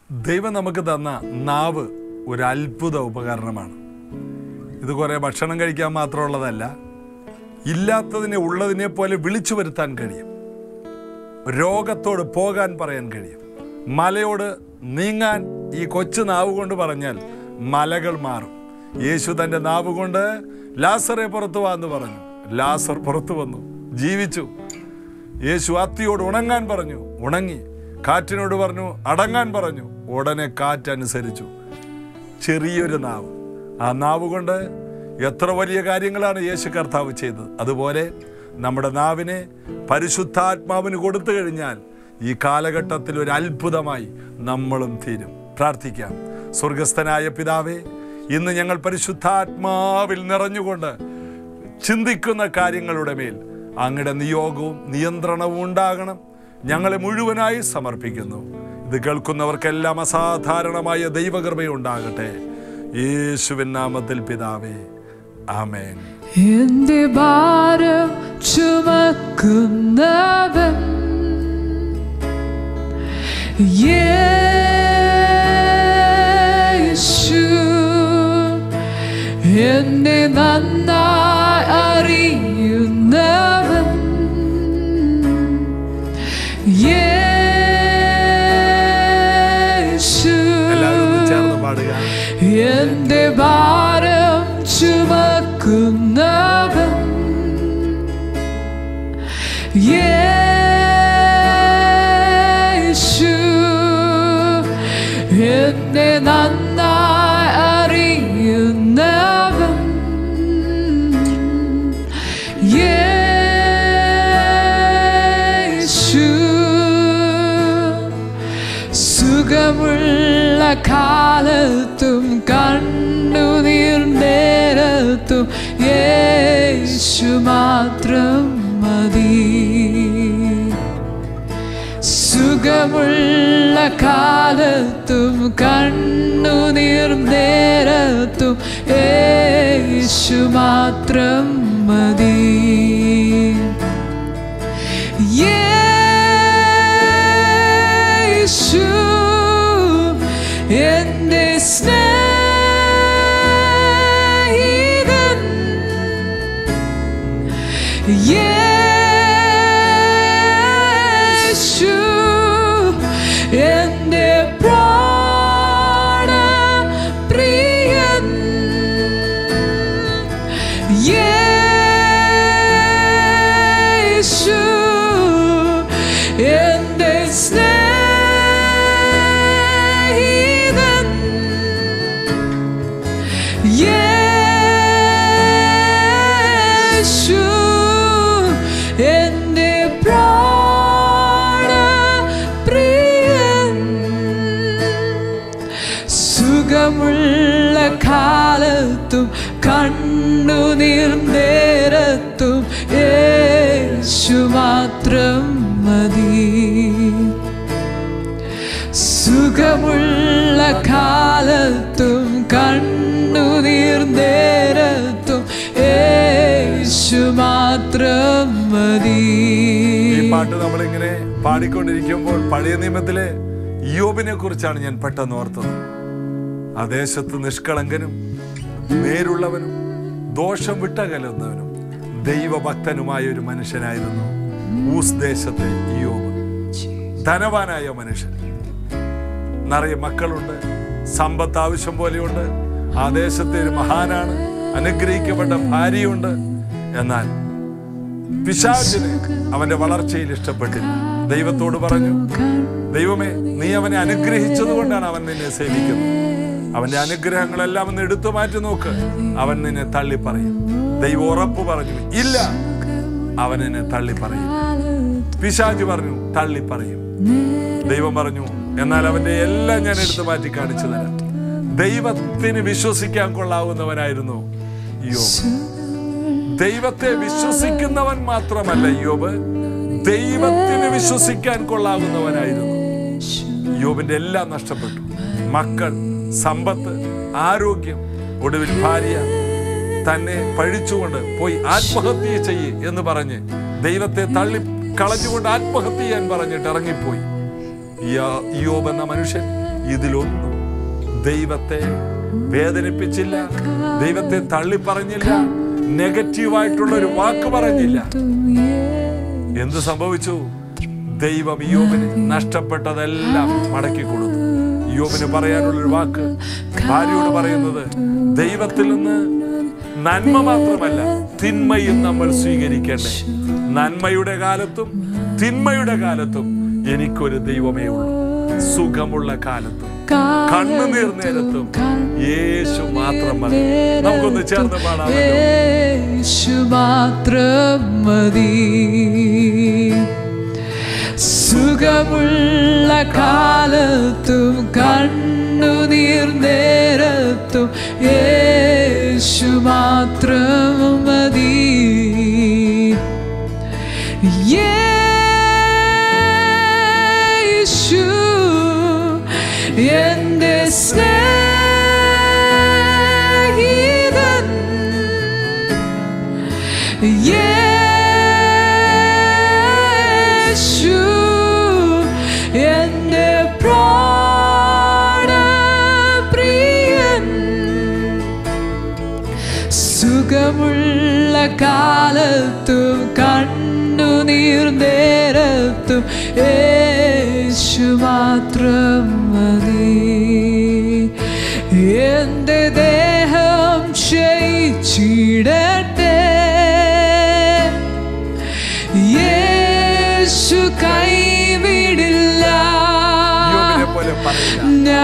ദൈവം നമുക്ക് തന്ന നാവ് ഒരു അത്ഭുത ഉപകരണമാണ് ഇത് കുറേ ഭക്ഷണം കഴിക്കാൻ മാത്രമുള്ളതല്ല ഇല്ലാത്തതിനെ ഉള്ളതിനെ പോലെ വിളിച്ചു വരുത്താൻ കഴിയും രോഗത്തോട് പോകാൻ പറയാൻ കഴിയും മലയോട് നീങ്ങാൻ ഈ കൊച്ചു നാവ് കൊണ്ട് പറഞ്ഞാൽ മലകൾ മാറും യേശു തൻ്റെ നാവ് കൊണ്ട് ലാസറെ പുറത്തു വാന്ന് പറഞ്ഞു ലാസർ പുറത്തു വന്നു ജീവിച്ചു യേശു അത്തിയോട് ഉണങ്ങാൻ പറഞ്ഞു ഉണങ്ങി കാറ്റിനോട് പറഞ്ഞു അടങ്ങാൻ പറഞ്ഞു ഉടനെ കാറ്റനുസരിച്ചു ചെറിയൊരു നാവ് ആ നാവ് കൊണ്ട് എത്ര വലിയ കാര്യങ്ങളാണ് യേശു കർത്താവ് ചെയ്തത് അതുപോലെ നമ്മുടെ നാവിനെ പരിശുദ്ധാത്മാവിന് കൊടുത്തു കഴിഞ്ഞാൽ ഈ കാലഘട്ടത്തിൽ ഒരു അത്ഭുതമായി നമ്മളും തീരും പ്രാർത്ഥിക്കാം സ്വർഗസ്ഥനായ പിതാവേ ഇന്ന് ഞങ്ങൾ പരിശുദ്ധാത്മാവിൽ നിറഞ്ഞുകൊണ്ട് ചിന്തിക്കുന്ന കാര്യങ്ങളുടെ മേൽ അങ്ങയുടെ നിയോഗവും നിയന്ത്രണവും ഉണ്ടാകണം ഞങ്ങളെ മുഴുവനായി സമർപ്പിക്കുന്നു ഇത് കേൾക്കുന്നവർക്കെല്ലാം അസാധാരണമായ ദൈവകൃപയുണ്ടാകട്ടെ യേശുവിൻ നാമത്തിൽ പിതാവേ ആമേൻ എന്റെ ഭാരം ചുമക്കുന്നവൻ യേശു എന്നെ നന്നായി അറിയുന്നവൻ യേശു എല്ലാവരും ഒന്ന് ചേർന്ന് പാടുക എന്റെ ഭാരം ചുമക്കുന്നവൻ യേശു എന്നെ നന്നായി അറിയുന്നവൻ യേശു സുഖമുള്ള കാലത്തും കണ്ണുനീർ നേരത്തും യേശു മാത്രം മതി സുഖമുള്ള കാലത്തും കണ്ണുനീർ നേരത്തും യേശു മാത്രം മതി യേശു എന്റെ സ്നേഹിതൻ യേശു എന്റെ പ്രാണപ്രിയൻ യേശു എന്റെ സ്നേഹിതൻ യേശു എന്റെ പ്രാണപ്രിയൻ സുഖമുള്ള കാലത്തും കണ്ണുനീർ നേരത്തും യേശു മാത്രം മതി സുഖമുള്ള കാലത്തും കണ്ണുനീർ നേരത്തും യേശു മാത്രം മതി ഈ പാട്ട് നമ്മളിങ്ങനെ പാടിക്കൊണ്ടിരിക്കുമ്പോൾ പഴയ നിയമത്തിലെ യോബിനെ കുറിച്ചാണ് ഞാൻ പെട്ടെന്ന് ഓർത്തത് ആ ദേശത്ത് നിഷ്കളങ്കനും നേരുള്ളവനും ദോഷം വിട്ടകലുന്നവനും ദൈവഭക്തനുമായ ഒരു മനുഷ്യനായിരുന്നു ഊസ് ദേശത്തെ യോബ് ധനവാനായ മനുഷ്യൻ നിറയെ മക്കളുണ്ട് സമ്പത്ത് ആവശ്യം പോലെയുണ്ട് ആ ദേശത്തെ ഒരു മഹാനാണ് അനുഗ്രഹിക്കപ്പെട്ട ഭാര്യയുണ്ട് എന്നാൽ പിശാചിന് അവന്റെ വളർച്ചയിൽ ഇഷ്ടപ്പെട്ടില്ല ദൈവത്തോട് പറഞ്ഞു ദൈവമേ നീ അവനെ അനുഗ്രഹിച്ചത് കൊണ്ടാണ് അവൻ നിന്നെ സേവിക്കുന്നത് അവന്റെ അനുഗ്രഹങ്ങളെല്ലാം ഒന്ന് എടുത്തു മാറ്റി നോക്ക് അവൻ നിന്നെ തള്ളി പറയും ദൈവം ഉറപ്പ് പറഞ്ഞു ഇല്ല അവൻ എന്നെ തള്ളി പറയും പിശാജ് പറഞ്ഞു തള്ളി പറയും ദൈവം പറഞ്ഞു എന്നാൽ അവന്റെ എല്ലാം ഞാൻ എടുത്തു മാറ്റി കാണിച്ചു തരാം ദൈവത്തിന് വിശ്വസിക്കാൻ കൊള്ളാവുന്നവനായിരുന്നു യോബ് ദൈവത്തെ വിശ്വസിക്കുന്നവൻ മാത്രമല്ല യോബ് ദൈവത്തിന് വിശ്വസിക്കാൻ കൊള്ളാവുന്നവനായിരുന്നു യോബിന്റെ എല്ലാം നഷ്ടപ്പെട്ടു മക്കൾ സമ്പത്ത് ആരോഗ്യം ഒടുവിൽ ഭാര്യ തന്നെ പഴിച്ചുകൊണ്ട് പോയി ആത്മഹത്യ ചെയ്യ് എന്ന് പറഞ്ഞ് ദൈവത്തെ തള്ളി കളഞ്ഞുകൊണ്ട് ആത്മഹത്യ ചെയ്യാൻ പറഞ്ഞിട്ട് ഇറങ്ങിപ്പോയി യ- യോബ് എന്ന മനുഷ്യൻ ഇതിലൊന്നും ദൈവത്തെ വേദനിപ്പിച്ചില്ല ദൈവത്തെ തള്ളി പറഞ്ഞില്ല നെഗറ്റീവായിട്ടുള്ള ഒരു വാക്ക് പറഞ്ഞില്ല എന്ത് സംഭവിച്ചു ദൈവം യോബിന് നഷ്ടപ്പെട്ടതെല്ലാം മടക്കി കൊടുത്തു യോബിന് പറയാനുള്ള ഒരു വാക്ക് ഭാര്യയോട് പറയുന്നത് ദൈവത്തിൽ നിന്ന് നന്മ മാത്രമല്ല തിന്മയും നമ്മൾ സ്വീകരിക്കേണ്ടേ നന്മയുടെ കാലത്തും തിന്മയുടെ കാലത്തും എനിക്കൊരു ദൈവമേ ഉള്ളൂ സുഖമുള്ള കാലത്തും കണ്ണുനീർ നേരത്തും യേശു മാത്രം മതി നമുക്കൊന്ന് ചേർന്ന് പാടാമല്ലോ യേശു മാത്രം മതി സുഖമുള്ള കാലത്തും കണ്ണുനീർ നേരത്തും യേശു മാത്രം മതി യേശു എന്റെ സ്നേഹിതൻ യേശു എന്റെ പ്രാണപ്രിയൻ സുഖമുള്ള കാലത്തും കണ്ണുനീർ നേരത്തും യേശു മാത്രം മതി എന്റെ ദേഹം ക്ഷയിച്ചിടട്ടെ യേശു കൈവിടില്ല യോബിനെ പോലെ പറയില്ല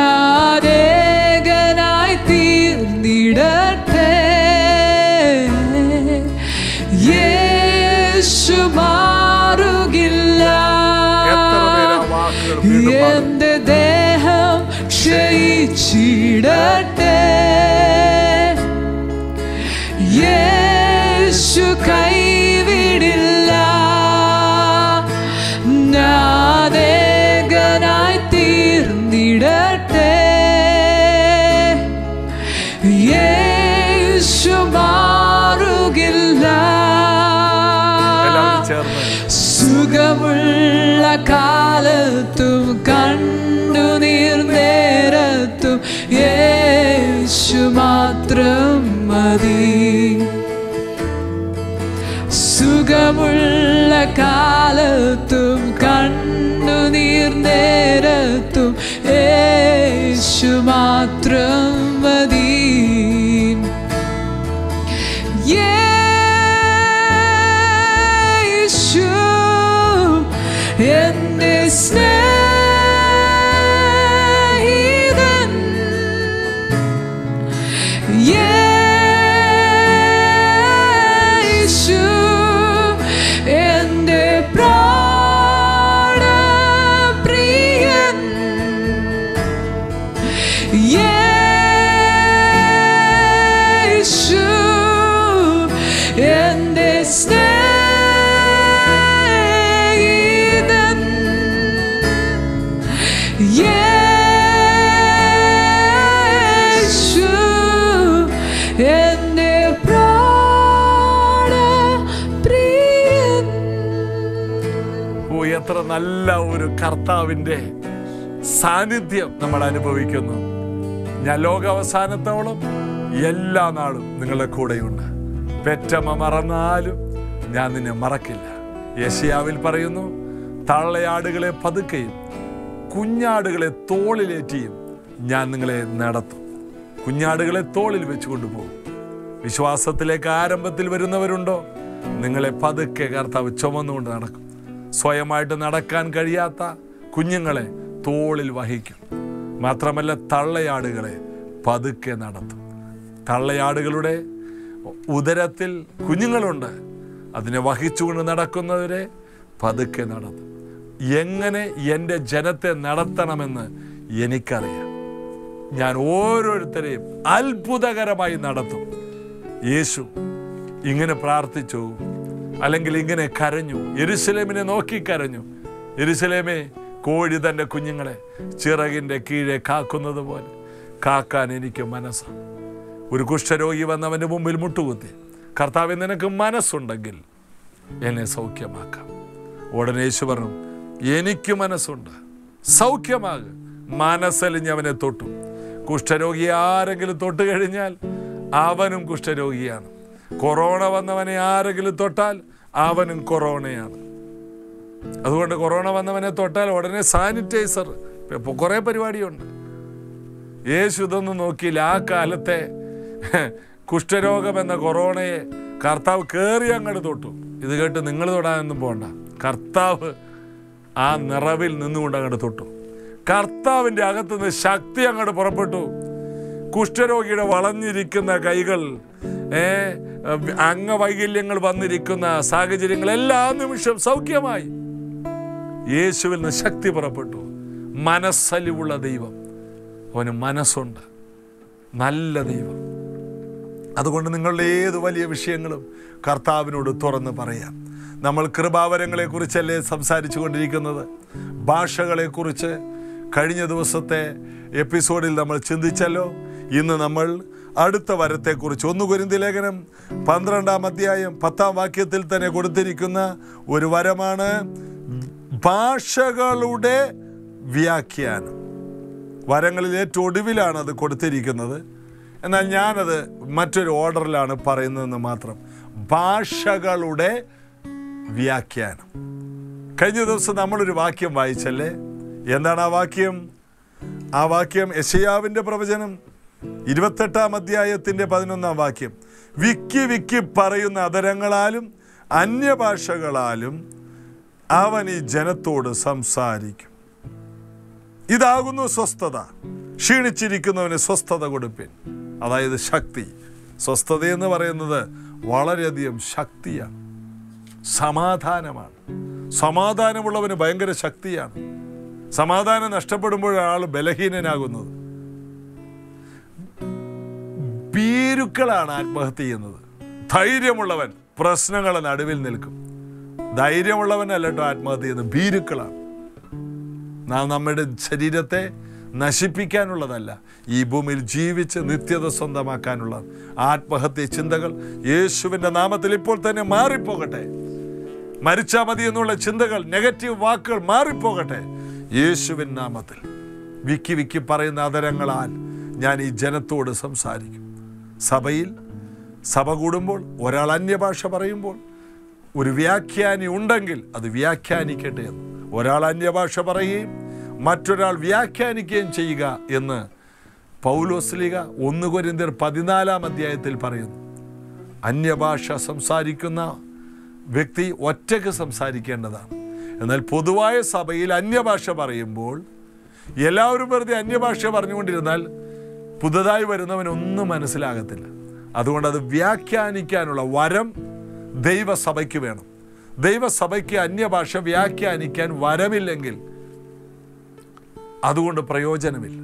ഞാനേകനായി തീർന്നിടട്ടെ യേശു മാറുകില്ല എത്ര പേര് ആ വാക്കുകൾ വീണ്ടും പാടും? എന്റെ ദേഹം ക്ഷയിച്ചിടട്ടെ യേശു കൈവിടില്ല നാദേകനായി തീർന്നിടട്ടെ യേശു മാറുകില്ല എല്ലാവരും ചേർന്ന് സുഖമുള്ള കാലത്തും കണ്ണുനീർ നേരത്തും യേശു മാത്രം മതി സുഖമുള്ള കാലത്തും കണ്ണുനീർ നേരത്തും യേശു മാത്രം മതി യേശു എന്റെ സ്നേഹിതൻ യേശു എന്റെ പ്രാണപ്രിയൻ യേശു എന്റെ സ്നേഹിതൻ യേശു എന്റെ പ്രാണപ്രിയൻ ഓ എത്ര നല്ല ഒരു കർത്താവിന്റെ സാന്നിധ്യം നമ്മൾ അനുഭവിക്കുന്നു ഞാൻ ലോകാവസാനത്തോളം എല്ലാ നാളും നിങ്ങളുടെ കൂടെയുണ്ട് പെറ്റമ്മ മറന്നാലും ഞാൻ നിന്നെ മറക്കില്ല യശയാവിൽ പറയുന്നു തള്ളയാടുകളെ പതുക്കെയും കുഞ്ഞാടുകളെ തോളിലേറ്റിയും ഞാൻ നിങ്ങളെ നടത്തും കുഞ്ഞാടുകളെ തോളിൽ വെച്ച് കൊണ്ടുപോകും വിശ്വാസത്തിലേക്ക് ആരംഭത്തിൽ വരുന്നവരുണ്ടോ നിങ്ങളെ പതുക്കെ കർത്താവ് ചുമന്നുകൊണ്ട് നടക്കും സ്വയമായിട്ട് നടക്കാൻ കഴിയാത്ത കുഞ്ഞുങ്ങളെ തോളിൽ വഹിക്കും മാത്രമല്ല തള്ളയാടുകളെ പതുക്കെ നടത്തും തള്ളയാടുകളുടെ ഉദരത്തിൽ കുഞ്ഞുങ്ങളുണ്ട് അതിനെ വഹിച്ചുകൊണ്ട് നടക്കുന്നവരെ പതുക്കെ നടത്തും എങ്ങനെ എൻ്റെ ജനത്തെ നടത്തണമെന്ന് എനിക്കറിയാം ഞാൻ ഓരോരുത്തരെയും അത്ഭുതകരമായി നടത്തും യേശു ഇങ്ങനെ പ്രാർത്ഥിച്ചു അല്ലെങ്കിൽ ഇങ്ങനെ കരഞ്ഞു എരുസലേമിനെ നോക്കി കരഞ്ഞു എരുസലേമേ കോഴി തൻ്റെ കുഞ്ഞുങ്ങളെ ചിറകിൻ്റെ കീഴെ കാക്കുന്നത് പോലെ കാക്കാൻ എനിക്ക് മനസ്സാണ് ഒരു കുഷ്ഠരോഗി വന്നവൻ്റെ മുമ്പിൽ മുട്ടുകുത്തി കർത്താവ് നിനക്ക് മനസ്സുണ്ടെങ്കിൽ എന്നെ സൗഖ്യമാക്കാം ഉടനെ യേശു പറഞ്ഞു എനിക്ക് മനസ്സുണ്ട് സൗഖ്യമാകും മനസ്സലിഞ്ഞ് അവനെ തൊട്ടു കുഷ്ഠരോഗി ആരെങ്കിലും തൊട്ട് കഴിഞ്ഞാൽ അവനും കുഷ്ഠരോഗിയാണ് കൊറോണ വന്നവനെ ആരെങ്കിലും തൊട്ടാൽ അവനും കൊറോണയാണ് അതുകൊണ്ട് കൊറോണ വന്നവനെ തൊട്ടാൽ ഉടനെ സാനിറ്റൈസർ ഇപ്പോൾ കുറേ പരിപാടിയുണ്ട് യേശു ഇതൊന്നും നോക്കിയില്ല ആ കാലത്തെ കുഷ്ഠരോഗം എന്ന കൊറോണയെ കർത്താവ് കയറി അങ്ങോട്ട് തൊട്ടു ഇത് കേട്ട് നിങ്ങൾ തൊടാനൊന്നും പോകണ്ട കർത്താവ് ആ നിറവിൽ നിന്നുകൊണ്ട് അങ്ങോട്ട് തൊട്ടു കർത്താവിൻ്റെ അകത്തുനിന്ന് ശക്തി അങ്ങോട്ട് പുറപ്പെട്ടു കുഷ്ഠരോഗിയുടെ വളഞ്ഞിരിക്കുന്ന കൈകൾ ഏ അംഗവൈകല്യങ്ങൾ വന്നിരിക്കുന്ന സാഹചര്യങ്ങൾ എല്ലാ നിമിഷം സൗഖ്യമായി യേശുവിൽ നിന്ന് ശക്തി പുറപ്പെട്ടു മനസ്സലിവുള്ള ദൈവം അവന് മനസ്സുണ്ട് നല്ല ദൈവം അതുകൊണ്ട് നിങ്ങളുടെ ഏത് വലിയ വിഷയങ്ങളും കർത്താവിനോട് തുറന്ന് പറയാം നമ്മൾ കൃപാവരങ്ങളെക്കുറിച്ചല്ലേ സംസാരിച്ചു കൊണ്ടിരിക്കുന്നത് ഭാഷകളെക്കുറിച്ച് കഴിഞ്ഞ ദിവസത്തെ എപ്പിസോഡിൽ നമ്മൾ ചിന്തിച്ചല്ലോ ഇന്ന് നമ്മൾ അടുത്ത വരത്തെക്കുറിച്ച് ഒന്ന് കുരുന്തി ലേഖനം പന്ത്രണ്ടാം അധ്യായം പത്താം വാക്യത്തിൽ തന്നെ കൊടുത്തിരിക്കുന്ന ഒരു വരമാണ് ഭാഷകളുടെ വ്യാഖ്യാനം വരങ്ങളിൽ ഏറ്റവും ഒടുവിലാണ് അത് കൊടുത്തിരിക്കുന്നത് എന്നാൽ ഞാനത് മറ്റൊരു ഓർഡറിലാണ് പറയുന്നതെന്ന് മാത്രം ഭാഷകളുടെ വ്യാഖ്യാനം കഴിഞ്ഞ ദിവസം നമ്മളൊരു വാക്യം വായിച്ചല്ലേ എന്താണ് ആ വാക്യം ആ വാക്യം യശയാവിൻ്റെ പ്രവചനം ഇരുപത്തെട്ടാം അധ്യായത്തിൻ്റെ പതിനൊന്നാം വാക്യം വിക്കി വിക്കി പറയുന്ന അതരങ്ങളാലും അന്യഭാഷകളാലും അവൻ ഈ ജനത്തോട് സംസാരിക്കും ഇതാകുന്നു സ്വസ്ഥത ക്ഷീണിച്ചിരിക്കുന്നവന് സ്വസ്ഥത കൊടുപ്പിൻ അതായത് ശക്തി സ്വസ്ഥത എന്ന് പറയുന്നത് വളരെയധികം ശക്തിയാണ് സമാധാനമാണ് സമാധാനമുള്ളവന് ഭയങ്കര ശക്തിയാണ് സമാധാനം നഷ്ടപ്പെടുമ്പോഴാണ് ബലഹീനനാകുന്നത് ഭീരുക്കളാണ് ആത്മഹത്യ ചെയ്യുന്നത് ധൈര്യമുള്ളവൻ പ്രശ്നങ്ങളെ നടുവിൽ നിൽക്കും ധൈര്യമുള്ളവനല്ല കേട്ടോ ആത്മഹത്യ ചെയ്യുന്നത് ഭീരുക്കളാണ് നാം നമ്മുടെ ശരീരത്തെ നശിപ്പിക്കാനുള്ളതല്ല ഈ ഭൂമിയിൽ ജീവിച്ച് നിത്യത സ്വന്തമാക്കാനുള്ള ആത്മഹത്യ ചിന്തകൾ യേശുവിൻ്റെ നാമത്തിൽ ഇപ്പോൾ തന്നെ മാറിപ്പോകട്ടെ മരിച്ചാൽ മതി എന്നുള്ള ചിന്തകൾ നെഗറ്റീവ് വാക്കുകൾ മാറിപ്പോകട്ടെ യേശുവിൻ നാമത്തിൽ വിക്കി വിക്കി പറയുന്ന അതരങ്ങളാൽ ഞാൻ ഈ ജനത്തോട് സംസാരിക്കും സഭയിൽ സഭ കൂടുമ്പോൾ ഒരാൾ അന്യഭാഷ പറയുമ്പോൾ ഒരു വ്യാഖ്യാനി ഉണ്ടെങ്കിൽ അത് വ്യാഖ്യാനിക്കട്ടെ എന്ന് ഒരാൾ അന്യഭാഷ പറയുകയും മറ്റൊരാൾ വ്യാഖ്യാനിക്കുകയും ചെയ്യുക എന്ന് പൗലോസ്ലിക ഒന്ന് കൊരിന്തിയർ പതിനാലാം അധ്യായത്തിൽ പറയുന്നു അന്യഭാഷ സംസാരിക്കുന്ന വ്യക്തി ഒറ്റയ്ക്ക് സംസാരിക്കേണ്ടതാണ് എന്നാൽ പൊതുവായ സഭയിൽ അന്യഭാഷ പറയുമ്പോൾ എല്ലാവരും വെറുതെ അന്യഭാഷ പറഞ്ഞുകൊണ്ടിരുന്നാൽ പുതുതായി വരുന്നവനൊന്നും മനസ്സിലാകത്തില്ല അതുകൊണ്ട് അത് വ്യാഖ്യാനിക്കാനുള്ള വരം ദൈവസഭയ്ക്ക് വേണം ദൈവസഭയ്ക്ക് അന്യഭാഷ വ്യാഖ്യാനിക്കാൻ വരമില്ലെങ്കിൽ അതുകൊണ്ട് പ്രയോജനമില്ല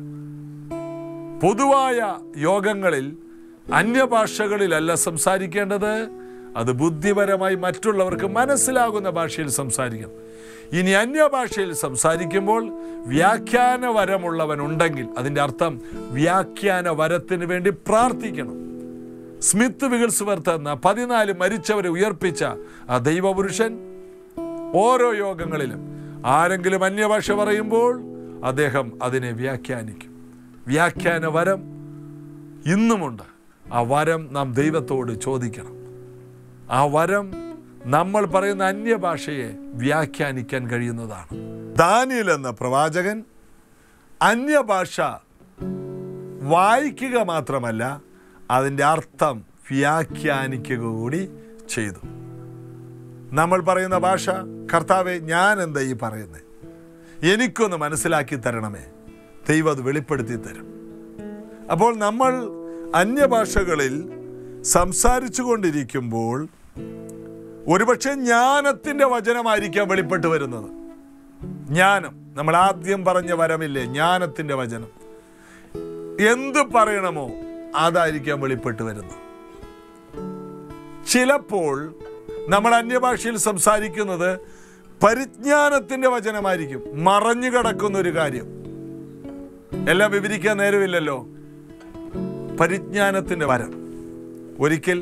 പൊതുവായ യോഗങ്ങളിൽ അന്യഭാഷകളിലല്ല സംസാരിക്കേണ്ടത് അത് ബുദ്ധിപരമായി മറ്റുള്ളവർക്ക് മനസ്സിലാകുന്ന ഭാഷയിൽ സംസാരിക്കണം ഇനി അന്യഭാഷയിൽ സംസാരിക്കുമ്പോൾ വ്യാഖ്യാന വരമുള്ളവനുണ്ടെങ്കിൽ അതിൻ്റെ അർത്ഥം വ്യാഖ്യാന വരത്തിന് വേണ്ടി പ്രാർത്ഥിക്കണം സ്മിത്ത് വിഗിൾസ്വർത്ത് എന്ന പതിനാല് മരിച്ചവരെ ഉയർപ്പിച്ച ആ ദൈവപുരുഷൻ ഓരോ യോഗങ്ങളിലും ആരെങ്കിലും അന്യഭാഷ പറയുമ്പോൾ അദ്ദേഹം അതിനെ വ്യാഖ്യാനിക്കും വ്യാഖ്യാന വരം ഇന്നുമുണ്ട് ആ വരം നാം ദൈവത്തോട് ചോദിക്കണം ആ വരം നമ്മൾ പറയുന്ന അന്യഭാഷയെ വ്യാഖ്യാനിക്കാൻ കഴിയുന്നതാണ് ദാനിയൽ എന്ന പ്രവാചകൻ അന്യഭാഷ വായിക്കുക മാത്രമല്ല അതിൻ്റെ അർത്ഥം വ്യാഖ്യാനിക്കുക കൂടി ചെയ്തു നമ്മൾ പറയുന്ന ഭാഷ കർത്താവെ ഞാൻ എന്താ ഈ പറയുന്നത് എനിക്കൊന്ന് മനസ്സിലാക്കി തരണമേ ദൈവം അത് വെളിപ്പെടുത്തി തരും അപ്പോൾ നമ്മൾ അന്യഭാഷകളിൽ സംസാരിച്ചു കൊണ്ടിരിക്കുമ്പോൾ ഒരുപക്ഷെ ജ്ഞാനത്തിൻ്റെ വചനമായിരിക്കാം വെളിപ്പെട്ട് വരുന്നത് ജ്ഞാനം നമ്മൾ ആദ്യം പറഞ്ഞ വരമില്ലേ ജ്ഞാനത്തിൻ്റെ വചനം എന്ത് പറയണമോ അതായിരിക്കാം വെളിപ്പെട്ട് വരുന്നത് ചിലപ്പോൾ നമ്മൾ അന്യഭാഷയിൽ സംസാരിക്കുന്നത് പരിജ്ഞാനത്തിന്റെ വചനമായിരിക്കും മറഞ്ഞു കിടക്കുന്ന ഒരു കാര്യം എല്ലാം വിവരിക്കാൻ നേരമില്ലല്ലോ പരിജ്ഞാനത്തിന്റെ വരം ഒരിക്കൽ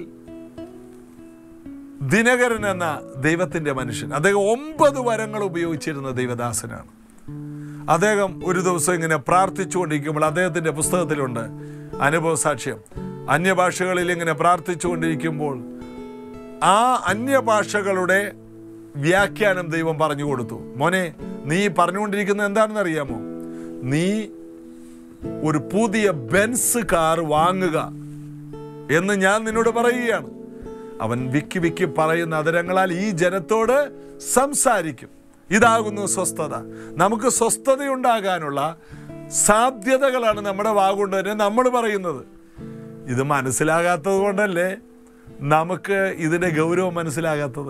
ദിനകരൻ എന്ന ദൈവത്തിന്റെ മനുഷ്യൻ അദ്ദേഹം ഒമ്പത് വരങ്ങൾ ഉപയോഗിച്ചിരുന്ന ദൈവദാസനാണ് അദ്ദേഹം ഒരു ദിവസം ഇങ്ങനെ പ്രാർത്ഥിച്ചുകൊണ്ടിരിക്കുമ്പോൾ അദ്ദേഹത്തിൻ്റെ പുസ്തകത്തിലുണ്ട് അനുഭവ സാക്ഷ്യം അന്യഭാഷകളിൽ ഇങ്ങനെ പ്രാർത്ഥിച്ചുകൊണ്ടിരിക്കുമ്പോൾ ആ അന്യഭാഷകളുടെ വ്യാഖ്യാനം ദൈവം പറഞ്ഞു കൊടുത്തു മോനെ നീ പറഞ്ഞുകൊണ്ടിരിക്കുന്നത് എന്താണെന്ന് അറിയാമോ നീ ഒരു പുതിയ ബെൻസ് കാർ വാങ്ങുക എന്ന് ഞാൻ നിന്നോട് പറയുകയാണ് അവൻ വിക്കി വിക്കി പറയുന്ന അതരങ്ങളാൽ ഈ ജനത്തോട് സംസാരിക്കും ഇതാകുന്നു സ്വസ്ഥത നമുക്ക് സ്വസ്ഥതയുണ്ടാകാനുള്ള സാധ്യതകളാണ് നമ്മുടെ വാഗുകൊണ്ട് തന്നെ നമ്മൾ പറയുന്നത് ഇത് മനസ്സിലാകാത്തത് കൊണ്ടല്ലേ നമുക്ക് ഇതിന്റെ ഗൗരവം മനസ്സിലാകാത്തത്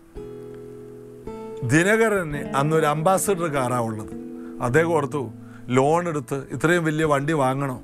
ദിനകരന് അന്നൊരു അംബാസഡർ കാറാ ഉള്ളത് അദ്ദേഹം ഓർത്തു ലോൺ എടുത്ത് ഇത്രയും വലിയ വണ്ടി വാങ്ങണോ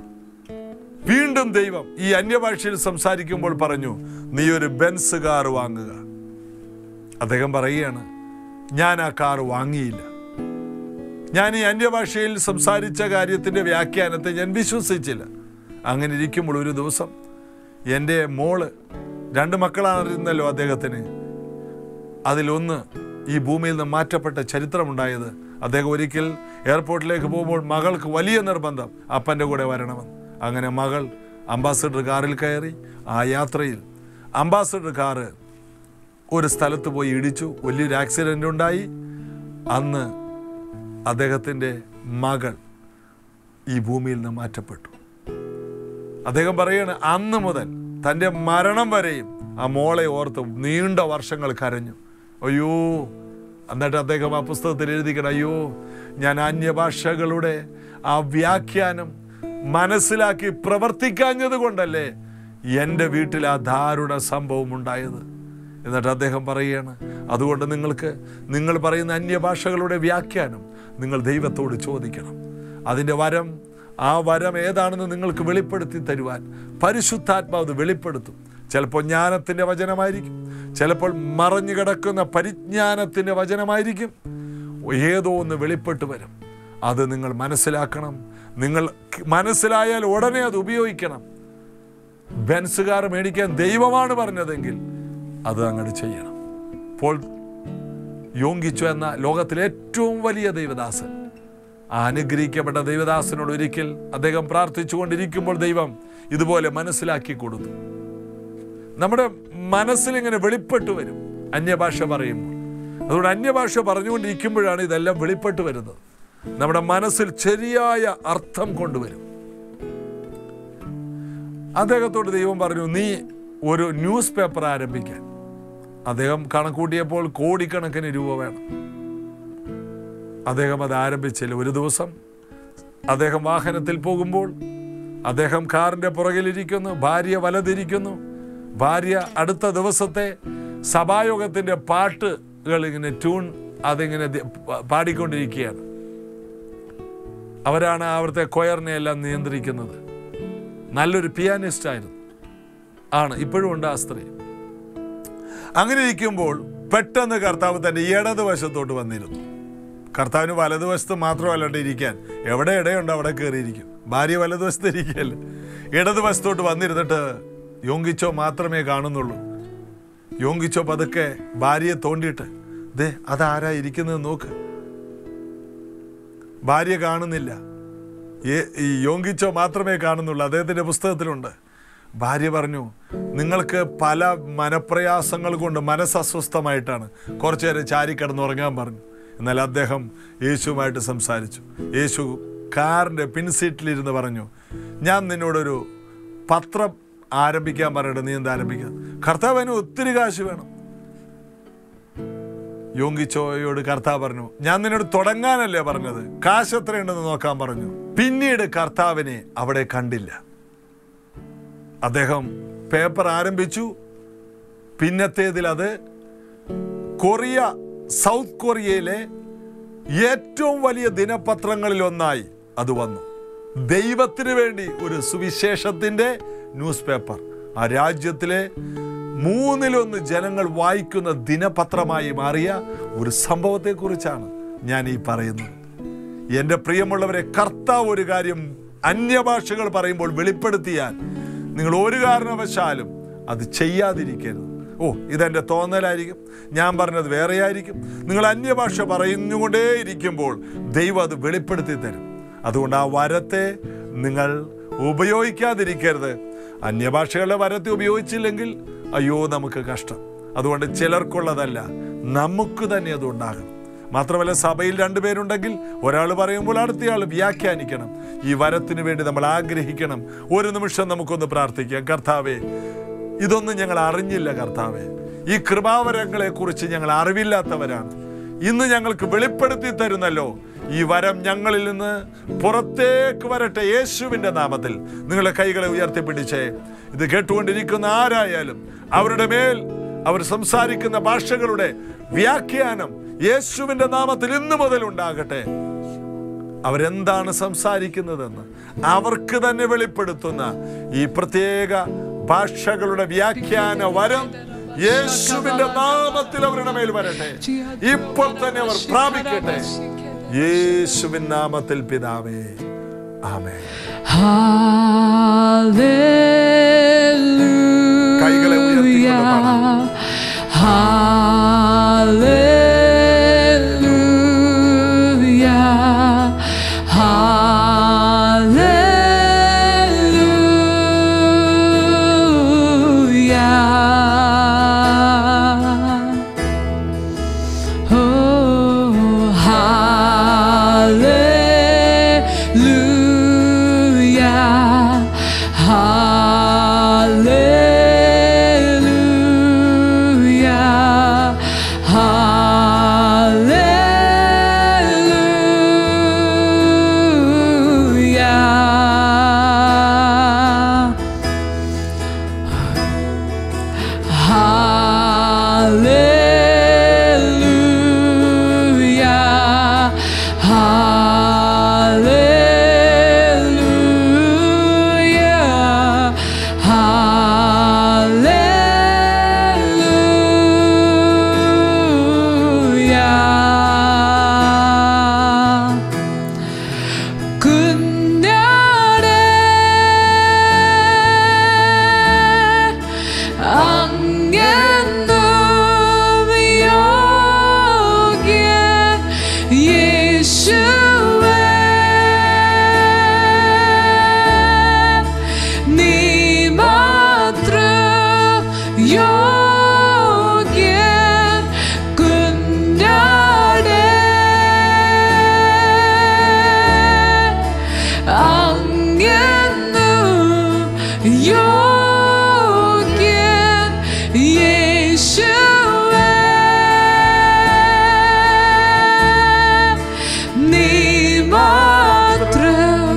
വീണ്ടും ദൈവം ഈ അന്യഭാഷയിൽ സംസാരിക്കുമ്പോൾ പറഞ്ഞു നീ ഒരു ബെൻസ് കാർ വാങ്ങുക അദ്ദേഹം പറയുകയാണ് ഞാൻ ആ കാർ വാങ്ങിയില്ല ഞാൻ ഈ അന്യഭാഷയിൽ സംസാരിച്ച കാര്യത്തിന്റെ വ്യാഖ്യാനത്തെ ഞാൻ വിശ്വസിച്ചില്ല അങ്ങനെ ഇരിക്കുമ്പോൾ ഒരു ദിവസം എൻ്റെ മോള് രണ്ട് മക്കളായിരുന്നല്ലോ അദ്ദേഹത്തിന് അതിലൊന്ന് ഈ ഭൂമിയിൽ നിന്ന് മാറ്റപ്പെട്ട ചരിത്രമുണ്ടായത് അദ്ദേഹം ഒരിക്കൽ എയർപോർട്ടിലേക്ക് പോകുമ്പോൾ മകൾക്ക് വലിയ നിർബന്ധം അപ്പൻ്റെ കൂടെ വരണമെന്ന് അങ്ങനെ മകൾ അംബാസഡർ കാറിൽ കയറി ആ യാത്രയിൽ അംബാസഡർ കാറ് ഒരു സ്ഥലത്ത് പോയി ഇടിച്ചു വലിയൊരു ആക്സിഡൻ്റ് ഉണ്ടായി അന്ന് അദ്ദേഹത്തിൻ്റെ മകൾ ഈ ഭൂമിയിൽ നിന്ന് മാറ്റപ്പെട്ടു അദ്ദേഹം പറയാണ് അന്ന് മുതൽ തൻ്റെ മരണം വരെയും ആ മോളെ ഓർത്ത് നീണ്ട വർഷങ്ങൾ കരഞ്ഞു അയ്യോ എന്നിട്ട് അദ്ദേഹം ആ പുസ്തകത്തിൽ എഴുതിക്കണം അയ്യോ ഞാൻ അന്യഭാഷകളുടെ ആ വ്യാഖ്യാനം മനസ്സിലാക്കി പ്രവർത്തിക്കാഞ്ഞത് കൊണ്ടല്ലേ എൻ്റെ വീട്ടിൽ ആ ദാരുണ സംഭവം ഉണ്ടായത് എന്നിട്ട് അദ്ദേഹം പറയുകയാണ് അതുകൊണ്ട് നിങ്ങൾക്ക് നിങ്ങൾ പറയുന്ന അന്യഭാഷകളുടെ വ്യാഖ്യാനം നിങ്ങൾ ദൈവത്തോട് ചോദിക്കണം അതിൻ്റെ വരം ആ വരം ഏതാണെന്ന് നിങ്ങൾക്ക് വെളിപ്പെടുത്തി തരുവാൻ പരിശുദ്ധാത്മാവ് അത് വെളിപ്പെടുത്തും ചിലപ്പോൾ ജ്ഞാനത്തിൻ്റെ വചനമായിരിക്കും ചിലപ്പോൾ മറഞ്ഞു കിടക്കുന്ന പരിജ്ഞാനത്തിൻ്റെ വചനമായിരിക്കും ഏതോ ഒന്ന് വെളിപ്പെട്ട് വരും അത് നിങ്ങൾ മനസ്സിലാക്കണം നിങ്ങൾ മനസ്സിലായാൽ ഉടനെ അത് ഉപയോഗിക്കണം ബെൻസുകാർ മേടിക്കാൻ ദൈവമാണ് പറഞ്ഞതെങ്കിൽ അത് അങ്ങോട്ട് ചെയ്യണം പോൾ യോങ്കിച്ചു എന്ന ലോകത്തിലെ ഏറ്റവും വലിയ ദൈവദാസൻ ആ അനുഗ്രഹിക്കപ്പെട്ട ദൈവദാസനോട് ഒരിക്കൽ അദ്ദേഹം പ്രാർത്ഥിച്ചുകൊണ്ടിരിക്കുമ്പോൾ ദൈവം ഇതുപോലെ മനസ്സിലാക്കി കൊടുത്തു നമ്മുടെ മനസ്സിലിങ്ങനെ വെളിപ്പെട്ട് വരും അന്യഭാഷ പറയുമ്പോൾ അതുകൊണ്ട് അന്യഭാഷ പറഞ്ഞുകൊണ്ടിരിക്കുമ്പോഴാണ് ഇതെല്ലാം വെളിപ്പെട്ട് വരുന്നത് നമ്മുടെ മനസ്സിൽ ശരിയായ അർത്ഥം കൊണ്ടുവരും അദ്ദേഹത്തോട് ദൈവം പറഞ്ഞു നീ ഒരു ന്യൂസ് പേപ്പർ ആരംഭിക്കാൻ അദ്ദേഹം കണക്കൂട്ടിയപ്പോൾ കോടിക്കണക്കിന് രൂപ വേണം അദ്ദേഹം അത് ആരംഭിച്ചില്ല ഒരു ദിവസം അദ്ദേഹം വാഹനത്തിൽ പോകുമ്പോൾ അദ്ദേഹം കാറിന്റെ പുറകിലിരിക്കുന്നു ഭാര്യ വലതിരിക്കുന്നു ഭാര്യ അടുത്ത ദിവസത്തെ സഭായോഗത്തിന്റെ പാട്ടുകൾ ഇങ്ങനെ ട്യൂൺ അതിങ്ങനെ ദി- പ- പാടിക്കൊണ്ടിരിക്കുകയാണ് അവരാണ് അവിടുത്തെ കൊയറിനെ എല്ലാം നിയന്ത്രിക്കുന്നത് നല്ലൊരു പിയാനിസ്റ്റ് ആയിരുന്നു ആണ് ഇപ്പോഴും ഉണ്ട് ആ സ്ത്രീ അങ്ങനെ ഇരിക്കുമ്പോൾ പെട്ടെന്ന് കർത്താവ് തന്റെ ഇടതുവശത്തോട്ട് വന്നിരുന്നു കർത്താവിന് വലതുവശത്ത് മാത്രമല്ലാണ്ട് ഇരിക്കാൻ എവിടെ ഇടയുണ്ടോ അവിടെ കയറിയിരിക്കും ഭാര്യ വലതുവശത്ത് ഇരിക്കുകയല്ലേ ഇടതുവശത്തോട്ട് വന്നിരുന്നിട്ട് യോങ്കിച്ചോ മാത്രമേ കാണുന്നുള്ളൂ യോങ്കിച്ചോ പതുക്കെ ഭാര്യയെ തോണ്ടിയിട്ട് ദേ അതാരാ ഇരിക്കുന്നത് നോക്ക് ഭാര്യ കാണുന്നില്ല ഏ- ഈ യോങ്കിച്ചോ മാത്രമേ കാണുന്നുള്ളൂ അദ്ദേഹത്തിന്റെ പുസ്തകത്തിലുണ്ട് ഭാര്യ പറഞ്ഞു നിങ്ങൾക്ക് പല മനപ്രയാസങ്ങൾ കൊണ്ട് മനസ്സസ്വസ്ഥമായിട്ടാണ് കുറച്ചു നേരം ചാരിക്കിടന്നുറങ്ങാൻ പറഞ്ഞു എന്നാൽ അദ്ദേഹം യേശുവുമായിട്ട് സംസാരിച്ചു യേശു കാറിന്റെ പിൻസീറ്റിലിരുന്ന് പറഞ്ഞു ഞാൻ നിന്നോടൊരു പത്രം ആരംഭിക്കാൻ പറയട്ടെ നീ എന്താ ആരംഭിക്കുക കർത്താവിന് ഒത്തിരി കാശ് വേണം യോങ്കിച്ചോയോട് കർത്താവ് പറഞ്ഞു ഞാൻ നിന്നോട് തുടങ്ങാനല്ലേ പറഞ്ഞത് കാശ് എത്രയുണ്ടെന്ന് നോക്കാൻ പറഞ്ഞു പിന്നീട് കർത്താവിനെ അവിടെ കണ്ടില്ല അദ്ദേഹം പേപ്പർ ആരംഭിച്ചു പിന്നത്തേതിൽ അത് കൊറിയ സൗത്ത് കൊറിയയിലെ ഏറ്റവും വലിയ ദിനപത്രങ്ങളിൽ ഒന്നായി അത് വന്നു ദൈവത്തിന് വേണ്ടി ഒരു സുവിശേഷത്തിന്റെ ന്യൂസ് പേപ്പർ ആ രാജ്യത്തിലെ മൂന്നിലൊന്ന് ജനങ്ങൾ വായിക്കുന്ന ദിനപത്രമായി മാറിയ ഒരു സംഭവത്തെക്കുറിച്ചാണ് ഞാൻ ഈ പറയുന്നത് എൻ്റെ പ്രിയമുള്ളവരെ കർത്താവ് ഒരു കാര്യം അന്യഭാഷകൾ പറയുമ്പോൾ വെളിപ്പെടുത്തിയാൽ നിങ്ങൾ ഒരു കാരണവശാലും അത് ചെയ്യാതിരിക്കരുത് ഓ ഇതെൻ്റെ തോന്നലായിരിക്കും ഞാൻ പറഞ്ഞത് വേറെയായിരിക്കും നിങ്ങൾ അന്യഭാഷ പറയുന്നുകൊണ്ടേ ഇരിക്കുമ്പോൾ ദൈവം അത് വെളിപ്പെടുത്തി തരും അതുകൊണ്ട് ആ വരത്തെ നിങ്ങൾ ഉപയോഗിക്കാതിരിക്കരുത് അന്യഭാഷകളുടെ വരത്തെ ഉപയോഗിച്ചില്ലെങ്കിൽ അയ്യോ നമുക്ക് കഷ്ടം അതുകൊണ്ട് ചിലർക്കുള്ളതല്ല നമുക്ക് തന്നെ അത് ഉണ്ടാകണം മാത്രമല്ല സഭയിൽ രണ്ടുപേരുണ്ടെങ്കിൽ ഒരാൾ പറയുമ്പോൾ അടുത്തയാൾ വ്യാഖ്യാനിക്കണം ഈ വരത്തിന് വേണ്ടി നമ്മൾ ആഗ്രഹിക്കണം ഒരു നിമിഷം നമുക്കൊന്ന് പ്രാർത്ഥിക്കാം കർത്താവേ ഇതൊന്നും ഞങ്ങൾ അറിഞ്ഞില്ല കർത്താവേ ഈ കൃപാവരങ്ങളെ കുറിച്ച് ഞങ്ങൾ അറിവില്ലാത്തവരാണ് ഇന്ന് ഞങ്ങൾക്ക് വെളിപ്പെടുത്തി തരുന്നല്ലോ ഈ വരം ഞങ്ങളിൽ നിന്ന് പുറത്തേക്ക് വരട്ടെ യേശുവിന്റെ നാമത്തിൽ നിങ്ങളുടെ കൈകളെ ഉയർത്തിപ്പിടിച്ചേ ഇത് കേട്ടുകൊണ്ടിരിക്കുന്ന ആരായാലും അവരുടെ മേൽ അവർ സംസാരിക്കുന്ന ഭാഷകളുടെ വ്യാഖ്യാനം യേശുവിന്റെ നാമത്തിൽ ഇന്നു മുതൽ ഉണ്ടാകട്ടെ അവരെന്താണ് സംസാരിക്കുന്നതെന്ന് അവർക്ക് തന്നെ വെളിപ്പെടുത്തുന്ന ഈ പ്രത്യേക ഭാഷകളുടെ വ്യാഖ്യാന വരം യേശുവിന്റെ നാമത്തിൽ അവരുടെ മേൽ വരട്ടെ ഇപ്പോൾ തന്നെ അവർ പ്രാപിക്കട്ടെ യേശുവിൻ നാമത്തിൽ പിതാവേ ആമേ കൈകളെ ഉയർത്തിക്കൊണ്ട് പാടാം. Oh, hallelujah, hallelujah, hallelujah. Hallelujah. Hallelujah. Hallelujah. 그녀를 അങ്ങെന്നും യോഗ്യൻ യേശുവേ നീ മാത്രം യോഗ്യൻ കുഞ്ഞാടേ അങ്ങെന്നും യോഗ്യൻ യേശുവേ നീ മാത്രം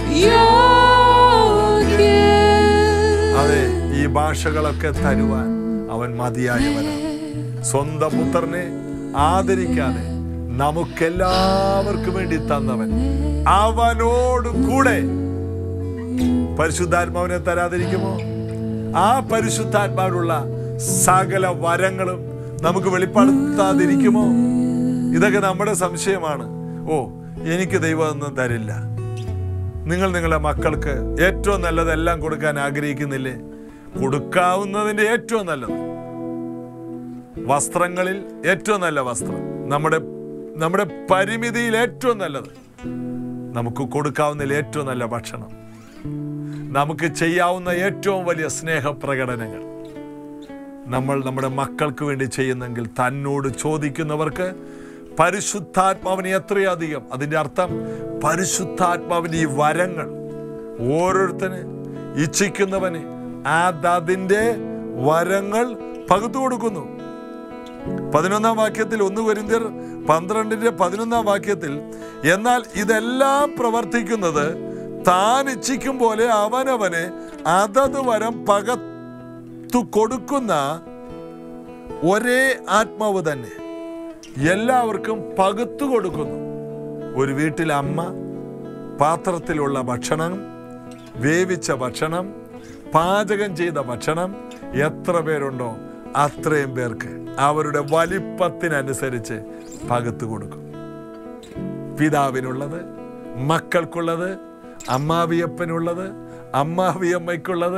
യോഗ്യൻ അതെ ഈ ഭാഷകളൊക്കെ തരുവാൻ അവൻ മതിയായവനാണ് സ്വന്തം പുത്രനെ ആദരിക്കാതെ നമുക്കെല്ലാവർക്കും വേണ്ടി തന്നവൻ അവനോട് കൂടെ പരിശുദ്ധാത്മാവിനെ തരാതിരിക്കുമോ ആ പരിശുദ്ധാത്മാവിനുള്ള സകല വരങ്ങളും നമുക്ക് വെളിപ്പെടുത്താതിരിക്കുമോ ഇതൊക്കെ നമ്മുടെ സംശയമാണ് ഓ എനിക്ക് ദൈവം ഒന്നും തരില്ല നിങ്ങൾ നിങ്ങളുടെ മക്കൾക്ക് ഏറ്റവും നല്ലതെല്ലാം കൊടുക്കാൻ ആഗ്രഹിക്കുന്നില്ലേ കൊടുക്കാവുന്നതിന്റെ ഏറ്റവും നല്ലത് വസ്ത്രങ്ങളിൽ ഏറ്റവും നല്ല വസ്ത്രം നമ്മുടെ നമ്മുടെ പരിമിതിയിൽ ഏറ്റവും നല്ലത് നമുക്ക് കൊടുക്കാവുന്നതിൽ ഏറ്റവും നല്ല ഭക്ഷണം നമുക്ക് ചെയ്യാവുന്ന ഏറ്റവും വലിയ സ്നേഹപ്രകടനങ്ങൾ നമ്മൾ നമ്മുടെ മക്കൾക്ക് വേണ്ടി ചെയ്യുന്നെങ്കിൽ തന്നോട് ചോദിക്കുന്നവർക്ക് പരിശുദ്ധാത്മാവിന് എത്രയധികം അതിൻ്റെ അർത്ഥം പരിശുദ്ധാത്മാവിൻ്റെ ഈ വരങ്ങൾ ഓരോരുത്തന് ഇച്ഛിക്കുന്നവന് അതതിൻ്റെ വരങ്ങൾ പകുത്തു കൊടുക്കുന്നു പതിനൊന്നാം വാക്യത്തിൽ ഒന്ന് കൊരിന്ത്യർ പന്ത്രണ്ടിന്റെ പതിനൊന്നാം വാക്യത്തിൽ എന്നാൽ ഇതെല്ലാം പ്രവർത്തിക്കുന്നത് താൻ ഇച്ഛിക്കും പോലെ അവനവന് അതത് വരം പകത്തു കൊടുക്കുന്ന ഒരേ ആത്മാവ് തന്നെ എല്ലാവർക്കും പകുത്തു കൊടുക്കുന്നു ഒരു വീട്ടിൽ അമ്മ പാത്രത്തിലുള്ള ഭക്ഷണം വേവിച്ച ഭക്ഷണം പാചകം ചെയ്ത ഭക്ഷണം എത്ര പേരുണ്ടോ അത്രയും പേർക്ക് അവരുടെ വലിപ്പത്തിനനുസരിച്ച് പകുത്തു കൊടുക്കും പിതാവിനുള്ളത് മക്കൾക്കുള്ളത് അമ്മാവിയപ്പനുള്ളത് അമ്മാവിയമ്മയ്ക്കുള്ളത്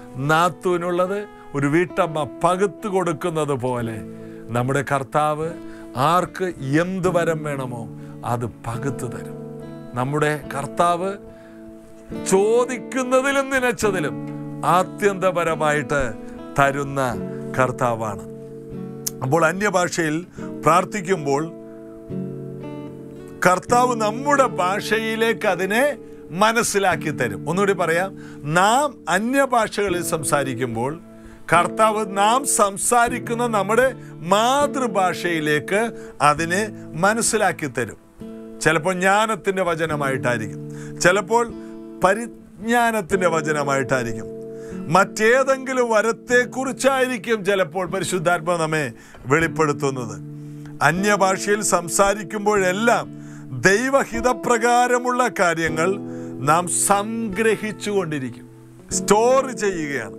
നാത്തൂനുള്ളത് ഒരു വീട്ടമ്മ പകുത്തു കൊടുക്കുന്നത് പോലെ നമ്മുടെ കർത്താവ് ആർക്ക് എന്ത് വരം വേണമോ അത് പകുത്തു തരും നമ്മുടെ കർത്താവ് ചോദിക്കുന്നതിലും നനച്ചതിലും ആത്യന്തപരമായിട്ട് തരുന്ന കർത്താവാണ് അപ്പോൾ അന്യഭാഷയിൽ പ്രാർത്ഥിക്കുമ്പോൾ കർത്താവ് നമ്മുടെ ഭാഷയിലേക്ക് അതിനെ മനസ്സിലാക്കി തരും ഒന്നുകൂടി പറയാം നാം അന്യഭാഷകളിൽ സംസാരിക്കുമ്പോൾ കർത്താവ് നാം സംസാരിക്കുന്ന നമ്മുടെ മാതൃഭാഷയിലേക്ക് അതിനെ മനസ്സിലാക്കി തരും ചിലപ്പോൾ ജ്ഞാനത്തിൻ്റെ വചനമായിട്ടായിരിക്കും ചിലപ്പോൾ പരിജ്ഞാനത്തിൻ്റെ വചനമായിട്ടായിരിക്കും മറ്റേതെങ്കിലും വരത്തെക്കുറിച്ചായിരിക്കും ചിലപ്പോൾ പരിശുദ്ധാത്മ നമ്മെ വെളിപ്പെടുത്തുന്നത് അന്യഭാഷയിൽ സംസാരിക്കുമ്പോഴെല്ലാം ദൈവഹിതപ്രകാരമുള്ള കാര്യങ്ങൾ നാം സംഗ്രഹിച്ചു കൊണ്ടിരിക്കും സ്റ്റോർ ചെയ്യുകയാണ്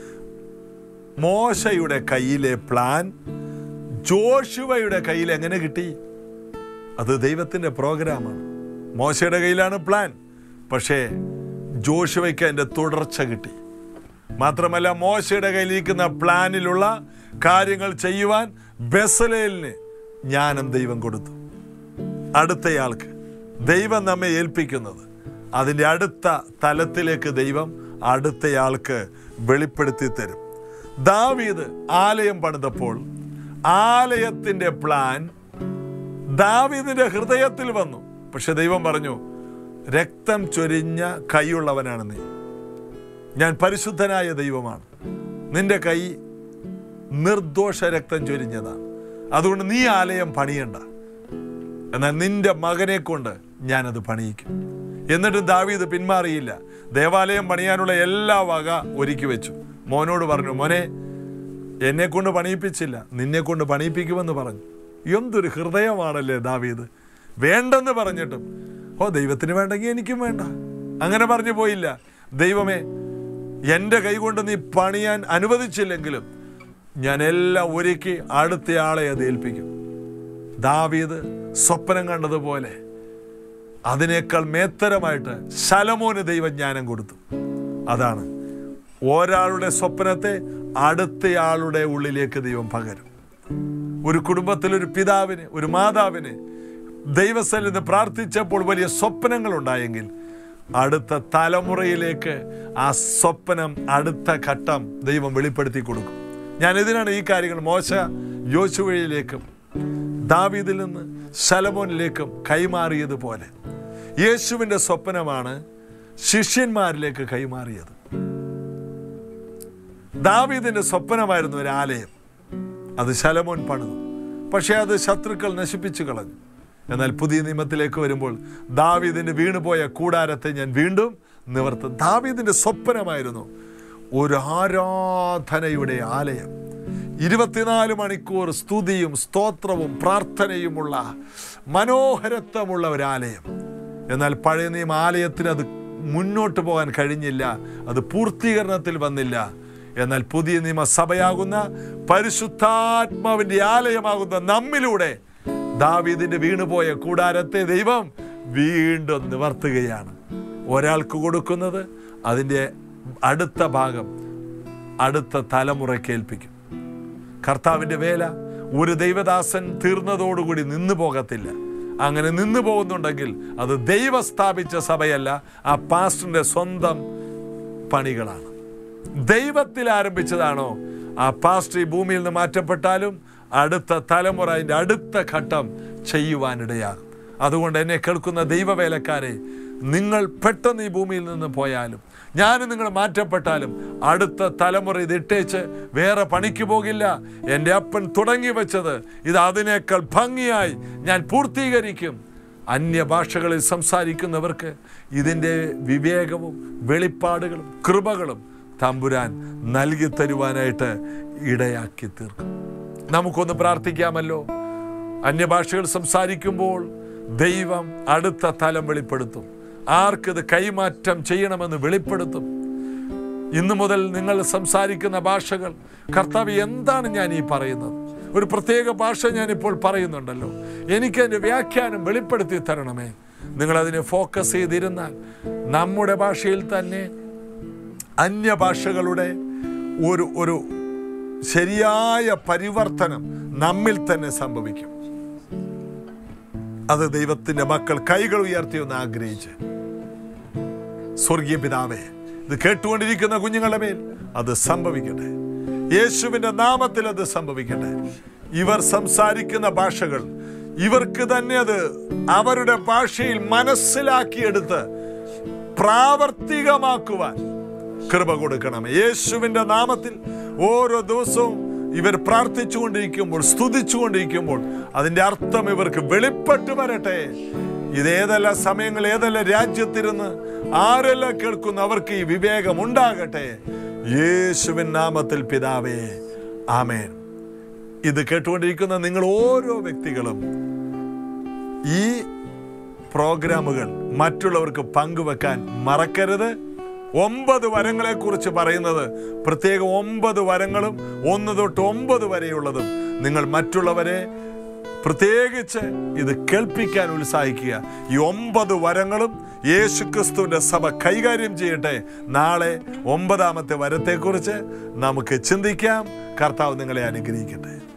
മോശയുടെ കയ്യിലെ പ്ലാൻ ജോഷുവയുടെ കയ്യിൽ എങ്ങനെ കിട്ടി അത് ദൈവത്തിൻ്റെ പ്രോഗ്രാമാണ് മോശയുടെ കയ്യിലാണ് പ്ലാൻ പക്ഷേ ജോഷുവയ്ക്ക് അതിൻ്റെ തുടർച്ച കിട്ടി മാത്രമല്ല മോശയുടെ കയ്യിലിരിക്കുന്ന പ്ലാനിലുള്ള കാര്യങ്ങൾ ചെയ്യുവാൻ ബെസലേലിന് ജ്ഞാനം ദൈവം കൊടുത്തു അടുത്തയാൾക്ക് ദൈവം നമ്മെ ഏൽപ്പിക്കുന്നത് അതിൻ്റെ അടുത്ത തലത്തിലേക്ക് ദൈവം അടുത്തയാൾക്ക് വെളിപ്പെടുത്തി തരും ദാവീദ് ആലയം പണിതപ്പോൾ ആലയത്തിൻ്റെ പ്ലാൻ ദാവീദിന്റെ ഹൃദയത്തിൽ വന്നു പക്ഷെ ദൈവം പറഞ്ഞു രക്തം ചൊരിഞ്ഞ കൈയുള്ളവനാണ് നീ ഞാൻ പരിശുദ്ധനായ ദൈവമാണ് നിന്റെ കൈ നിർദോഷ രക്തം ചൊരിഞ്ഞതാണ് അതുകൊണ്ട് നീ ആലയം പണിയണ്ട എന്നാൽ നിന്റെ മകനെ കൊണ്ട് ഞാനത് പണിയിക്കും എന്നിട്ടും ദാവീദ് പിന്മാറിയില്ല ദേവാലയം പണിയാനുള്ള എല്ലാ വക ഒരുക്കി വെച്ചു മോനോട് പറഞ്ഞു മോനെ എന്നെ കൊണ്ട് പണിയിപ്പിച്ചില്ല നിന്നെ കൊണ്ട് പണിയിപ്പിക്കുമെന്ന് പറഞ്ഞു എന്തൊരു ഹൃദയമാണല്ലേ ദാവീദ് വേണ്ടെന്ന് പറഞ്ഞിട്ടും ഓ ദൈവത്തിന് വേണ്ടെങ്കിൽ എനിക്കും വേണ്ട അങ്ങനെ പറഞ്ഞു പോയില്ല ദൈവമേ എൻ്റെ കൈകൊണ്ട് നീ പണിയാൻ അനുവദിച്ചില്ലെങ്കിലും ഞാൻ എല്ലാം ഒരുക്കി അടുത്തയാളെ അത് ഏൽപ്പിക്കും ദാവീദ് സ്വപ്നം കണ്ടതുപോലെ അതിനേക്കാൾ മേത്തരമായിട്ട് ശലമോന് ദൈവജ്ഞാനം കൊടുത്തു അതാണ് ഒരാളുടെ സ്വപ്നത്തെ അടുത്തയാളുടെ ഉള്ളിലേക്ക് ദൈവം പകരും ഒരു കുടുംബത്തിൽ ഒരു പിതാവിന് ഒരു മാതാവിന് ദൈവസ്ഥലിൽ നിന്ന് പ്രാർത്ഥിച്ചപ്പോൾ വലിയ സ്വപ്നങ്ങൾ ഉണ്ടായെങ്കിൽ അടുത്ത തലമുറയിലേക്ക് ആ സ്വപ്നം അടുത്ത ഘട്ടം ദൈവം വെളിപ്പെടുത്തി കൊടുക്കും ഞാൻ ഇതിനാണ് ഈ കാര്യങ്ങൾ മോശ യോശുവയിലേക്കും ദാവീദിൽ നിന്ന് ശലമോനിലേക്കും കൈമാറിയതുപോലെ യേശുവിൻ്റെ സ്വപ്നമാണ് ശിഷ്യന്മാരിലേക്ക് കൈമാറിയത് ദാവീദിന്റെ സ്വപ്നമായിരുന്നു ഒരു ആലയം അത് ശലമോൻ പണിതു പക്ഷേ അത് ശത്രുക്കൾ നശിപ്പിച്ചു കളഞ്ഞു എന്നാൽ പുതിയ നിയമത്തിലേക്ക് വരുമ്പോൾ ദാവീദിന്റെ വീണുപോയ കൂടാരത്തെ ഞാൻ വീണ്ടും നിവർത്തും ദാവീദിന്റെ സ്വപ്നമായിരുന്നു ഒരു ആരാധനയുടെ ആലയം ഇരുപത്തിനാല് മണിക്കൂർ സ്തുതിയും സ്തോത്രവും പ്രാർത്ഥനയുമുള്ള മനോഹരത്വമുള്ള ഒരു ആലയം എന്നാൽ പഴയ നിയമ ആലയത്തിന് അത് മുന്നോട്ട് പോകാൻ കഴിഞ്ഞില്ല അത് പൂർത്തീകരണത്തിൽ വന്നില്ല എന്നാൽ പുതിയ നിയമസഭയാകുന്ന പരിശുദ്ധാത്മാവിന്റെ ആലയമാകുന്ന നമ്മിലൂടെ ദാവീദിന്റെ വീണുപോയ കൂടാരത്തെ ദൈവം വീണ്ടും നിവർത്തുകയാണ് ഒരാൾക്ക് കൊടുക്കുന്നത് അതിൻ്റെ അടുത്ത ഭാഗം അടുത്ത തലമുറയ്ക്ക് ഏൽപ്പിക്കും കർത്താവിൻ്റെ വേല ഒരു ദൈവദാസൻ തീർന്നതോടുകൂടി നിന്നു പോകത്തില്ല അങ്ങനെ നിന്നു പോകുന്നുണ്ടെങ്കിൽ അത് ദൈവ സ്ഥാപിച്ച സഭയല്ല ആ പാസ്റ്ററിന്റെ സ്വന്തം പണികളാണ് ദൈവത്തിൽ ആരംഭിച്ചതാണോ ആ പാസ്റ്റർ ഈ ഭൂമിയിൽ നിന്ന് മാറ്റപ്പെട്ടാലും അടുത്ത തലമുറ അതിൻ്റെ അടുത്ത ഘട്ടം ചെയ്യുവാനിടയാകും അതുകൊണ്ട് എന്നെ കേൾക്കുന്ന ദൈവവേലക്കാരെ നിങ്ങൾ പെട്ടെന്ന് ഈ ഭൂമിയിൽ നിന്ന് പോയാലും ഞാൻ നിങ്ങൾ മാറ്റപ്പെട്ടാലും അടുത്ത തലമുറ ഇത് ഇട്ടേച്ച് വേറെ പണിക്ക് പോകില്ല എൻ്റെ അപ്പൻ തുടങ്ങി വെച്ചത് ഇത് അതിനേക്കാൾ ഭംഗിയായി ഞാൻ പൂർത്തീകരിക്കും അന്യഭാഷകളിൽ സംസാരിക്കുന്നവർക്ക് ഇതിൻ്റെ വിവേകവും വെളിപ്പാടുകളും കൃപകളും തമ്പുരാൻ നൽകി തരുവാനായിട്ട് ഇടയാക്കി തീർക്കും നമുക്കൊന്ന് പ്രാർത്ഥിക്കാമല്ലോ അന്യഭാഷകൾ സംസാരിക്കുമ്പോൾ ദൈവം അടുത്ത തലം വെളിപ്പെടുത്തും ആർക്കിത് കൈമാറ്റം ചെയ്യണമെന്ന് വെളിപ്പെടുത്തും ഇന്നു മുതൽ നിങ്ങൾ സംസാരിക്കുന്ന ഭാഷകൾ കർത്താവ് എന്താണ് ഞാൻ ഈ പറയുന്നത് ഒരു പ്രത്യേക ഭാഷ ഞാനിപ്പോൾ പറയുന്നുണ്ടല്ലോ എനിക്കതിൻ്റെ വ്യാഖ്യാനം വെളിപ്പെടുത്തി തരണമേ നിങ്ങളതിനെ ഫോക്കസ് ചെയ്തിരുന്നാൽ നമ്മുടെ ഭാഷയിൽ തന്നെ അന്യഭാഷകളുടെ ഒരു ഒരു ശരിയായ പരിവർത്തനം നമ്മിൽ തന്നെ സംഭവിക്കും അത് ദൈവത്തിന്റെ മക്കൾ കൈകൾ ഉയർത്തിയൊന്ന് ആഗ്രഹിച്ച് സ്വർഗീയ പിതാവേ ഇത് കേട്ടുകൊണ്ടിരിക്കുന്ന കുഞ്ഞുങ്ങളുടെ മേൽ അത് സംഭവിക്കട്ടെ യേശുവിന്റെ നാമത്തിൽ അത് സംഭവിക്കട്ടെ ഇവർ സംസാരിക്കുന്ന ഭാഷകൾ ഇവർക്ക് തന്നെ അത് അവരുടെ ഭാഷയിൽ മനസ്സിലാക്കിയെടുത്ത് പ്രാവർത്തികമാക്കുവാൻ കൃപ കൊടുക്കണം യേശുവിന്റെ നാമത്തിൽ ഓരോ ദിവസവും ഇവർ പ്രാർത്ഥിച്ചുകൊണ്ടിരിക്കുമ്പോൾ സ്തുതിച്ചുകൊണ്ടിരിക്കുമ്പോൾ അതിന്റെ അർത്ഥം ഇവർക്ക് വെളിപ്പെട്ട് വരട്ടെ ഇതേതെല്ലാം സമയങ്ങൾ ഏതെല്ലാം രാജ്യത്തിരുന്ന് ആരെല്ലാം കേൾക്കുന്നു അവർക്ക് ഈ വിവേകം ഉണ്ടാകട്ടെ യേശുവിൻ നാമത്തിൽ പിതാവേ ആമേൻ ഇത് കേട്ടുകൊണ്ടിരിക്കുന്ന നിങ്ങൾ ഓരോ വ്യക്തികളും ഈ പ്രോഗ്രാമുകൾ മറ്റുള്ളവർക്ക് പങ്കുവെക്കാൻ മറക്കരുത് ഒമ്പത് വരങ്ങളെ കുറിച്ച് പറയുന്നത് പ്രത്യേകം ഒമ്പത് വരങ്ങളും ഒന്ന് തൊട്ട് ഒമ്പത് വരെയുള്ളതും നിങ്ങൾ മറ്റുള്ളവരെ പ്രത്യേകിച്ച് ഇത് കേൾപ്പിക്കാൻ ഉത്സാഹിക്കുക ഈ ഒമ്പത് വരങ്ങളും യേശുക്രിസ്തുവിന്റെ സഭ കൈകാര്യം ചെയ്യട്ടെ നാളെ ഒമ്പതാമത്തെ വരത്തെക്കുറിച്ച് നമുക്ക് ചിന്തിക്കാം കർത്താവ് നിങ്ങളെ അനുഗ്രഹിക്കട്ടെ